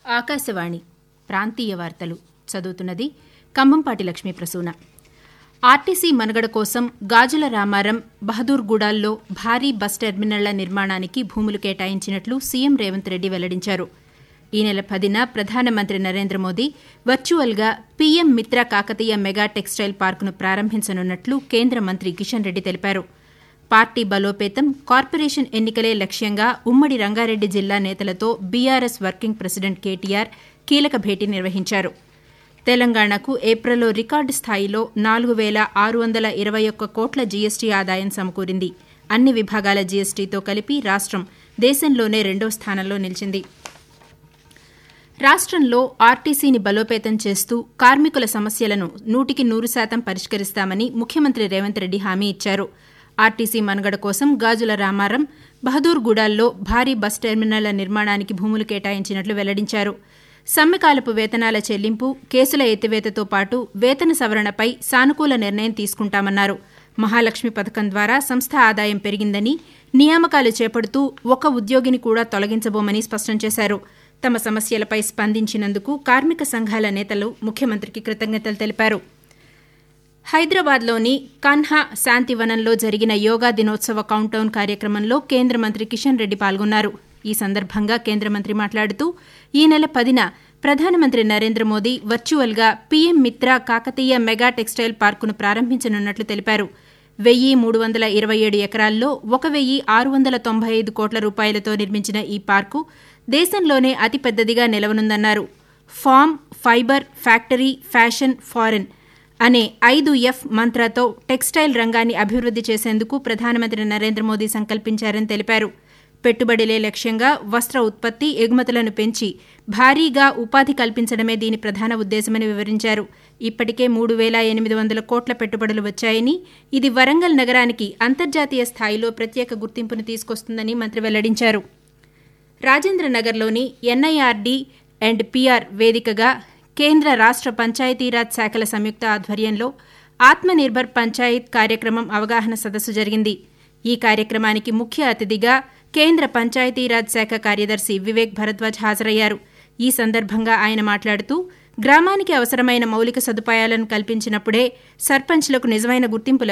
ఆకాశవాణి ప్రాంతీయ వార్తలు చదువుతున్నది కంభంపాటి లక్ష్మీ ప్రసూన ఆర్టీసీ మనుగడ కోసం గాజుల రామారం బహదూర్గూడాల్లో భారీ బస్ టెర్మినళ్ల నిర్మాణానికి భూములు కేటాయించినట్లు సీఎం రేవంత్ రెడ్డి వెల్లడించారు ఈ నెల పదిన ప్రధానమంత్రి నరేంద్ర మోదీ వర్చువల్గా PM Mitra Kakatiya mega textile పార్కును ప్రారంభించనున్నట్లు కేంద్ర మంత్రి కిషన్ రెడ్డి తెలిపారు పార్టీ బలోపేతం కార్పొరేషన్ ఎన్నికలే లక్ష్యంగా ఉమ్మడి రంగారెడ్డి జిల్లా నేతలతో బీఆర్ఎస్ వర్కింగ్ ప్రెసిడెంట్ కేటీఆర్ కీలక భేటీ నిర్వహించారు తెలంగాణకు ఏప్రిల్లో రికార్డు స్థాయిలో నాలుగు వేల ఆరు వందల ఇరవై ఒక్క కోట్ల జీఎస్టీ ఆదాయం సమకూరింది అన్ని విభాగాల జీఎస్టీతో కలిపి రాష్టం దేశంలోనే రెండో స్థానంలో నిలిచింది రాష్టంలో ఆర్టీసీని బలోపేతం చేస్తూ కార్మికుల సమస్యలను నూటికి నూరు శాతం పరిష్కరిస్తామని ముఖ్యమంత్రి రేవంత్ రెడ్డి హామీ ఇచ్చారు ఆర్టీసీ మనుగడ కోసం గాజుల రామారం బహదూర్గూడాల్లో భారీ బస్ టెర్మినళ్ల నిర్మాణానికి భూములు కేటాయించినట్లు వెల్లడించారు సమ్మెకాలపు వేతనాల చెల్లింపు కేసుల ఎత్తివేతతో పాటు వేతన సవరణపై సానుకూల నిర్ణయం తీసుకుంటామన్నారు మహాలక్ష్మి పథకం ద్వారా సంస్థ ఆదాయం పెరిగిందని నియామకాలు చేపడుతూ ఒక ఉద్యోగిని కూడా తొలగించబోమని స్పష్టం చేశారు తమ సమస్యలపై స్పందించినందుకు కార్మిక సంఘాల నేతలు ముఖ్యమంత్రికి కృతజ్ఞతలు తెలిపారు హైదరాబాద్లోని కన్హా శాంతివనంలో జరిగిన యోగా దినోత్సవ కౌంటౌన్ కార్యక్రమంలో కేంద్ర మంత్రి కిషన్ రెడ్డి పాల్గొన్నారు ఈ సందర్భంగా కేంద్ర మంత్రి మాట్లాడుతూ ఈ నెల పదిన ప్రధానమంత్రి నరేంద్ర మోదీ వర్చువల్గా PM Mitra Kakatiya mega textile పార్కును ప్రారంభించనున్నట్లు తెలిపారు వెయ్యి మూడు వందల ఇరవై ఏడు ఎకరాల్లో ఒక వెయ్యి ఆరు వందల తొంభై ఐదు కోట్ల రూపాయలతో నిర్మించిన ఈ పార్కు దేశంలోనే అతిపెద్దదిగా నిలవనుందన్నారు farm fibre factory fashion foreign అనే ఐదు ఎఫ్ మంత్రతో టెక్స్టైల్ రంగాన్ని అభివృద్ది చేసేందుకు ప్రధానమంత్రి నరేంద్ర మోదీ సంకల్పించారని తెలిపారు పెట్టుబడులే లక్ష్యంగా వస్త్ర ఉత్పత్తి ఎగుమతులను పెంచి భారీగా ఉపాధి కల్పించడమే దీని ప్రధాన ఉద్దేశమని వివరించారు ఇప్పటికే మూడు వేల ఎనిమిది వందల కోట్ల పెట్టుబడులు వచ్చాయని ఇది వరంగల్ నగరానికి అంతర్జాతీయ స్థాయిలో ప్రత్యేక గుర్తింపును తీసుకొస్తుందని మంత్రి వెల్లడించారు రాజేంద్రనగర్లోని ఎన్ఐఆర్డీ అండ్ పీఆర్ వేదికగా కేంద్ర రాష్ట పంచాయతీరాజ్ శాఖల సంయుక్త ఆధ్వర్యంలో ఆత్మనిర్భర్ పంచాయత్ కార్యక్రమం అవగాహన సదస్సు జరిగింది ఈ కార్యక్రమానికి ముఖ్య అతిథిగా కేంద్ర పంచాయతీరాజ్ శాఖ కార్యదర్శి వివేక్ భరద్వాజ్ హాజరయ్యారు ఈ సందర్భంగా ఆయన మాట్లాడుతూ గ్రామానికి అవసరమైన మౌలిక సదుపాయాలను కల్పించినప్పుడే సర్పంచ్లకు నిజమైన గుర్తింపు